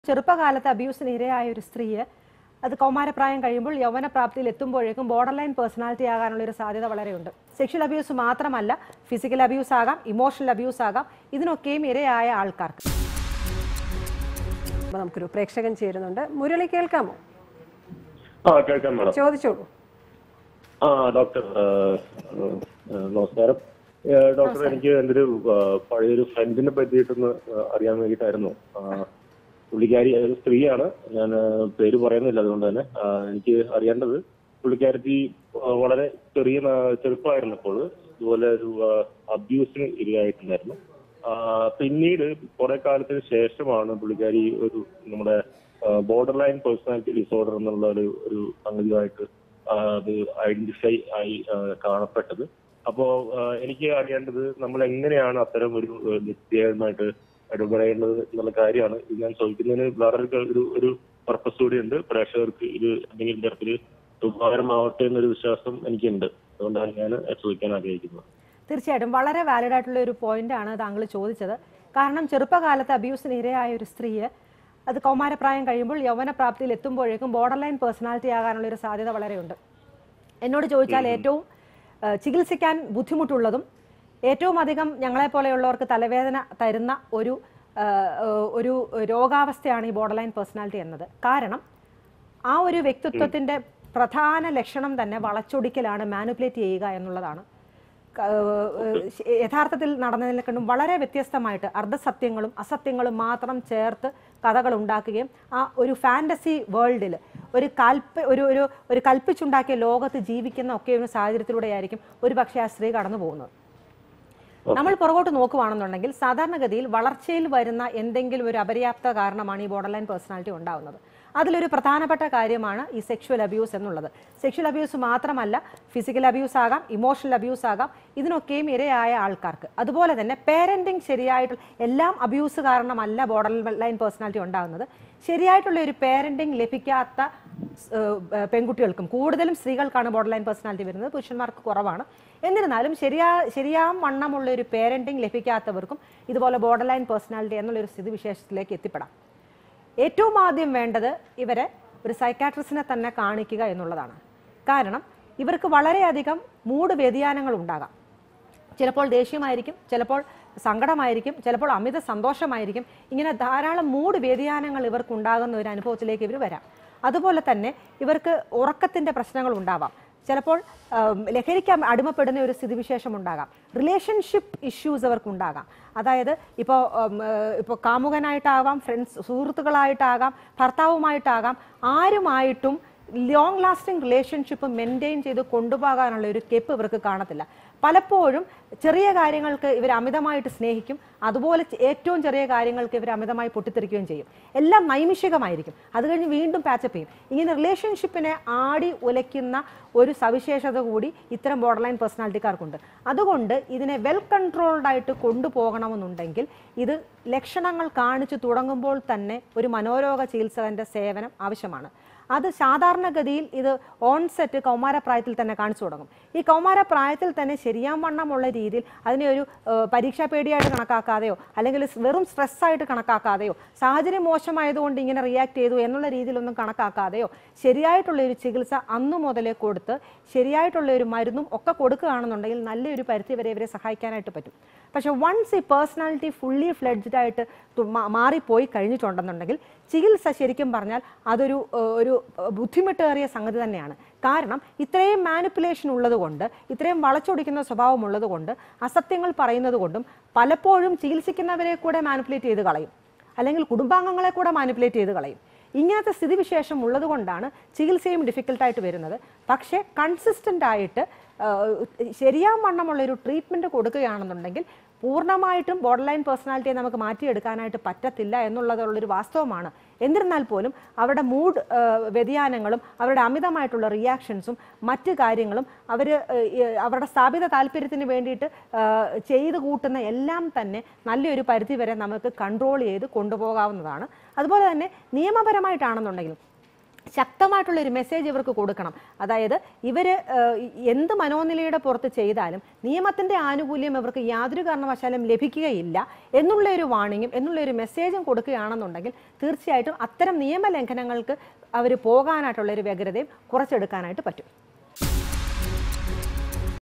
ചെറുപ്പകാലത്ത് അബ്യൂസിന് ഇരയായ ഒരു സ്ത്രീയെ അത് കൗമാരപ്രായം കഴിയുമ്പോൾ യൗവനപ്രാപ്തിയിൽ എത്തുമ്പോഴേക്കും ബോർഡർ ലൈൻ പേഴ്സണാലിറ്റി ആകാനുള്ള ഒരു സാധ്യത വളരെയുണ്ട് സെക്ഷൽ അബ്യൂസ് മാത്രമല്ല ഫിസിക്കൽ അബ്യൂസ് ആകാം ഇമോഷണൽ അബ്യൂസ് ആകാം ഇതിനൊക്കെയും ഇരയായ ആൾക്കാർക്ക് അപ്പൊ നമുക്കൊരു പ്രേക്ഷകൻ ചേരുന്നുണ്ട് മുരളി കേൾക്കാമോ ആ കേൾക്കാം മാഡം ചോദിച്ചോളൂ ആ ഡോക്ടർ ആ, ആ, നമസ്കാരം ഏ, ഡോക്ടർ എനിക്ക് എൻ്റെ ഒരു ആ, പഴയൊരു ഫ്രണ്ടിനെ പറ്റിയിട്ടൊന്ന് ആ, അറിയാൻ വേണ്ടിയിട്ടായിരുന്നു ആ, പുള്ളിക്കാരി ഒരു സ്ത്രീയാണ് ഞാൻ ആ, പേര് പറയുന്നില്ല അതുകൊണ്ട് തന്നെ ആ, എനിക്ക് അറിയേണ്ടത് പുള്ളിക്കാരത്തി ആ, വളരെ ചെറിയ നാ- ചെറുപ്പമായിരുന്നപ്പോൾ ഇതുപോലെ ഒരു അബ്യൂസിന് ഇരയായിട്ടുണ്ടായിരുന്നു ആ, പിന്നീട് കുറെ കാലത്തിന് ശേഷമാണ് പുള്ളിക്കാരി ഒരു നമ്മുടെ ബോർഡർ ലൈൻ പേഴ്സണാലിറ്റി ഡിസോർഡർ എന്നുള്ള ഒരു ഒരു സംഗതിയുമായിട്ട് ആ, അത് ഐഡന്റിഫൈ ആയി ആ, കാണപ്പെട്ടത് അപ്പോ ആ, എനിക്ക് അറിയേണ്ടത് നമ്മൾ എങ്ങനെയാണ് അത്തരം ഒരു ആ, നിത്യമായിട്ട് ഇടപെടേണ്ടത് എന്നുള്ള കാര്യമാണ് ഇത് ഞാൻ ചോദിക്കുന്നതിന് വേറെ ഒരു ഒരു പർപ്പസ് കൂടിയുണ്ട് പ്രേക്ഷകർക്ക് ഇത് എന്തെങ്കിലും തരത്തിൽ ഉപകാരമാവട്ടെ എന്നൊരു വിശ്വാസം എനിക്കുണ്ട് അതുകൊണ്ടാണ് ഞാൻ ചോദിക്കാൻ ആഗ്രഹിക്കുന്നത് തീർച്ചയായിട്ടും വളരെ വാലിഡ് ആയിട്ടുള്ള ഒരു പോയിന്റ് ആണ് താങ്കൾ ചോദിച്ചത് കാരണം ചെറുപ്പകാലത്ത് അബ്യൂസിന് ഇരയായ ഒരു സ്ത്രീയെ അത് കൗമാരപ്രായം കഴിയുമ്പോൾ യൗവനപ്രാപ്തിയിൽ എത്തുമ്പോഴേക്കും ബോർഡർ ലൈൻ പേഴ്സണാലിറ്റി ആകാനുള്ള ഒരു സാധ്യത വളരെയുണ്ട് എന്നോട് ചോദിച്ചാൽ ഏറ്റവും ആ, ചികിത്സിക്കാൻ ബുദ്ധിമുട്ടുള്ളതും ഏറ്റവും അധികം ഞങ്ങളെപ്പോലെയുള്ളവർക്ക് തലവേദന തരുന്ന ഒരു ആ, ഒരു രോഗാവസ്ഥയാണ് ഈ ബോർഡർ ലൈൻ പേഴ്സണാലിറ്റി എന്നത് കാരണം ആ ഒരു വ്യക്തിത്വത്തിന്റെ പ്രധാന ലക്ഷണം തന്നെ വളച്ചൊടിക്കലാണ് മാനുപ്പുലേറ്റ് ചെയ്യുക എന്നുള്ളതാണ് ക- ഏഹ് ശ- യഥാർത്ഥത്തിൽ നടന്നതിനെക്കൊണ്ടും വളരെ വ്യത്യസ്തമായിട്ട് അർദ്ധസത്യങ്ങളും അസത്യങ്ങളും മാത്രം ചേർത്ത് കഥകൾ ഉണ്ടാക്കുകയും ആ ഒരു ഫാന്റസി വേൾഡിൽ ഒരു കൽപ്പ ഒരു ഒരു ഒരു കൽപ്പിച്ചുണ്ടാക്കിയ ലോകത്ത് ജീവിക്കുന്ന ഒക്കെ ഒരു സാഹചര്യത്തിലൂടെയായിരിക്കും ഒരു പക്ഷേ ആ സ്ത്രീ കടന്നു പോകുന്നത് നമ്മൾ പുറകോട്ട് നോക്കുവാണെന്നുണ്ടെങ്കിൽ സാധാരണഗതിയിൽ വളർച്ചയിൽ വരുന്ന എന്തെങ്കിലും ഒരു അപര്യാപ്ത കാരണമാണ് ഈ ബോർഡർ ലൈൻ പേഴ്സണാലിറ്റി ഉണ്ടാവുന്നത് അതിലൊരു പ്രധാനപ്പെട്ട കാര്യമാണ് ഈ സെക്ഷുവൽ അബ്യൂസ് എന്നുള്ളത് സെക്ഷുവൽ അബ്യൂസ് മാത്രമല്ല ഫിസിക്കൽ അബ്യൂസ് ആകാം ഇമോഷണൽ അബ്യൂസ് ആകാം ഇതിനൊക്കെയും ഇരയായ ആൾക്കാർക്ക് അതുപോലെ തന്നെ പേരന്റിങ് ശരിയായിട്ട് എല്ലാം അബ്യൂസ് കാരണമല്ല ബോർഡർ ലൈൻ പേഴ്സണാലിറ്റി ഉണ്ടാകുന്നത് ശരിയായിട്ടുള്ള ഒരു പേരന്റിങ് ലഭിക്കാത്ത ഏഹ്, പെൺകുട്ടികൾക്കും കൂടുതലും സ്ത്രീകൾക്കാണ് ബോർഡർ ലൈൻ പേഴ്സണാലിറ്റി വരുന്നത് പുരുഷന്മാർക്ക് കുറവാണ് എന്നിരുന്നാലും ശരിയാ ശരിയാം വണ്ണമുള്ള ഒരു പേരന്റിങ് ലഭിക്കാത്തവർക്കും ഇതുപോലെ ബോർഡർ ലൈൻ പേഴ്സണാലിറ്റി എന്നുള്ള ഒരു സ്ഥിതിവിശേഷത്തിലേക്ക് എത്തിപ്പെടാം ഏറ്റവും ആദ്യം വേണ്ടത് ഇവരെ ഒരു സൈക്കാട്രിസ്റ്റിനെ തന്നെ കാണിക്കുക എന്നുള്ളതാണ് കാരണം ഇവർക്ക് വളരെയധികം മൂഡ് വ്യതിയാനങ്ങൾ ഉണ്ടാകാം ചിലപ്പോൾ ദേഷ്യമായിരിക്കും ചിലപ്പോൾ സങ്കടമായിരിക്കും ചിലപ്പോൾ അമിത സന്തോഷമായിരിക്കും ഇങ്ങനെ ധാരാളം മൂഡ് വ്യതിയാനങ്ങൾ ഇവർക്ക് ഉണ്ടാകുന്ന ഒരു അനുഭവത്തിലേക്ക് ഇവർ വരാം അതുപോലെ തന്നെ ഇവർക്ക് ഉറക്കത്തിന്റെ പ്രശ്നങ്ങൾ ഉണ്ടാവാം ചിലപ്പോൾ ആം, ലഹരിക്ക് അടിമപ്പെടുന്ന ഒരു സ്ഥിതിവിശേഷം ഉണ്ടാകാം റിലേഷൻഷിപ്പ് ഇഷ്യൂസ് അവർക്ക് ഉണ്ടാകാം അതായത് ഇപ്പോൾ ഇപ്പോൾ കാമുകനായിട്ടാകാം ഫ്രണ്ട്സ് സുഹൃത്തുക്കളായിട്ടാകാം ഭർത്താവുമായിട്ടാകാം ആരുമായിട്ടും ലോങ് ലാസ്റ്റിംഗ് റിലേഷൻഷിപ്പ് മെയിൻറ്റെയിൻ ചെയ്ത് കൊണ്ടുപോകാനുള്ള ഒരു കെപ്പ് ഇവർക്ക് കാണത്തില്ല പലപ്പോഴും ചെറിയ കാര്യങ്ങൾക്ക് ഇവർ അമിതമായിട്ട് സ്നേഹിക്കും അതുപോലെ ചെ- ഏറ്റവും ചെറിയ കാര്യങ്ങൾക്ക് ഇവർ അമിതമായി പൊട്ടിത്തെറിക്കുകയും ചെയ്യും എല്ലാം നൈമിഷികമായിരിക്കും അത് കഴിഞ്ഞ് വീണ്ടും പാച്ചപ്പ് ചെയ്യും ഇങ്ങനെ റിലേഷൻഷിപ്പിനെ ആടി ഉലയ്ക്കുന്ന ഒരു സവിശേഷത കൂടി ഇത്തരം ബോർഡർ ലൈൻ പേഴ്സണാലിറ്റിക്കാർക്കുണ്ട് അതുകൊണ്ട് ഇതിനെ വെൽ കൺട്രോൾഡ് ആയിട്ട് കൊണ്ടുപോകണമെന്നുണ്ടെങ്കിൽ ഇത് ലക്ഷണങ്ങൾ കാണിച്ചു തുടങ്ങുമ്പോൾ തന്നെ ഒരു മനോരോഗ ചികിത്സകന്റെ സേവനം ആവശ്യമാണ് അത് സാധാരണഗതിയിൽ ഇത് ഓൺസെറ്റ് കൗമാരപ്രായത്തിൽ തന്നെ കാണിച്ചു തുടങ്ങും ഈ കൗമാരപ്രായത്തിൽ തന്നെ ശരിയാം വണ്ണമുള്ള രീതിയിൽ അതിനെ ഒരു ഏഹ്, പരീക്ഷാ പേടിയായിട്ട് കണക്കാക്കാതെയോ അല്ലെങ്കിൽ സ് വെറും സ്ട്രെസ്സായിട്ട് കണക്കാക്കാതെയോ സാഹചര്യം മോശമായതുകൊണ്ട് ഇങ്ങനെ റിയാക്ട് ചെയ്തു എന്നുള്ള രീതിയിലൊന്നും കണക്കാക്കാതെയോ ശരിയായിട്ടുള്ള ഒരു ചികിത്സ അന്നു മുതലേ കൊടുത്ത് ശരിയായിട്ടുള്ള ഒരു മരുന്നും ഒക്കെ കൊടുക്കുകയാണെന്നുണ്ടെങ്കിൽ നല്ലൊരു പരിധി വരെ ഇവരെ സഹായിക്കാനായിട്ട് പറ്റും പക്ഷെ വൺസ് ഈ പേഴ്സണാലിറ്റി ഫുള്ളി ഫ്ലെഡ്ജ്ഡ് ആയിട്ട് തു- മാ- മാറിപ്പോയി കഴിഞ്ഞിട്ടുണ്ടെന്നുണ്ടെങ്കിൽ ചികിത്സ ശരിക്കും പറഞ്ഞാൽ അതൊരു ഏഹ്, ഒരു ഏഹ്, ബുദ്ധിമുട്ടേറിയ സംഗതി തന്നെയാണ് കാരണം ഇത്രയും മാനിപ്പുലേഷൻ ഉള്ളതുകൊണ്ട് ഇത്രയും വളച്ചൊടിക്കുന്ന സ്വഭാവം ഉള്ളതുകൊണ്ട് അസത്യങ്ങൾ പറയുന്നത് കൊണ്ടും പലപ്പോഴും ചികിത്സിക്കുന്നവരെ കൂടെ മാനിപ്പുലേറ്റ് ചെയ്ത് കളയും അല്ലെങ്കിൽ കുടുംബാംഗങ്ങളെ കൂടെ മാനിപ്പുലേറ്റ് ചെയ്ത് കളയും ഇങ്ങനത്തെ സ്ഥിതിവിശേഷം ഉള്ളതുകൊണ്ടാണ് ചികിത്സയും ഡിഫിക്കൽട്ടായിട്ട് വരുന്നത് പക്ഷേ കൺസിസ്റ്റൻ്റ് ആയിട്ട് ആഹ്, ശരിയാം വണ്ണമുള്ള ഒരു ട്രീറ്റ്മെൻറ്റ് കൊടുക്കുകയാണെന്നുണ്ടെങ്കിൽ പൂർണ്ണമായിട്ടും ബോർഡർ ലൈൻ പേഴ്സണാലിറ്റിയെ നമുക്ക് മാറ്റിയെടുക്കാനായിട്ട് പറ്റത്തില്ല എന്നുള്ളതുള്ളൊരു വാസ്തവമാണ് എന്നിരുന്നാൽ പോലും അവരുടെ മൂഡ് വ്യതിയാനങ്ങളും അവരുടെ അമിതമായിട്ടുള്ള റിയാക്ഷൻസും മറ്റ് കാര്യങ്ങളും അവർ അവരുടെ സ്ഥാപിത താല്പര്യത്തിന് വേണ്ടിയിട്ട് ആഹ്, ചെയ്ത് കൂട്ടുന്ന എല്ലാം തന്നെ നല്ലൊരു പരിധി വരെ നമുക്ക് കൺട്രോൾ ചെയ്ത് കൊണ്ടുപോകാവുന്നതാണ് അതുപോലെ തന്നെ നിയമപരമായിട്ടാണെന്നുണ്ടെങ്കിലും ശക്തമായിട്ടുള്ള ഒരു മെസ്സേജ് ഇവർക്ക് കൊടുക്കണം അതായത് ഇവർ എന്ത് മനോനിലയുടെ പുറത്ത് ചെയ്താലും നിയമത്തിന്റെ ആനുകൂല്യം ഇവർക്ക് യാതൊരു കാരണവശാലും ലഭിക്കുകയില്ല എന്നുള്ള ഒരു വാണിങ്ങും എന്നുള്ള ഒരു മെസ്സേജും കൊടുക്കുകയാണെന്നുണ്ടെങ്കിൽ തീർച്ചയായിട്ടും അത്തരം നിയമലംഘനങ്ങൾക്ക് അവർ പോകാനായിട്ടുള്ള ഒരു വ്യഗ്രതയും കുറച്ചെടുക്കാനായിട്ട് പറ്റും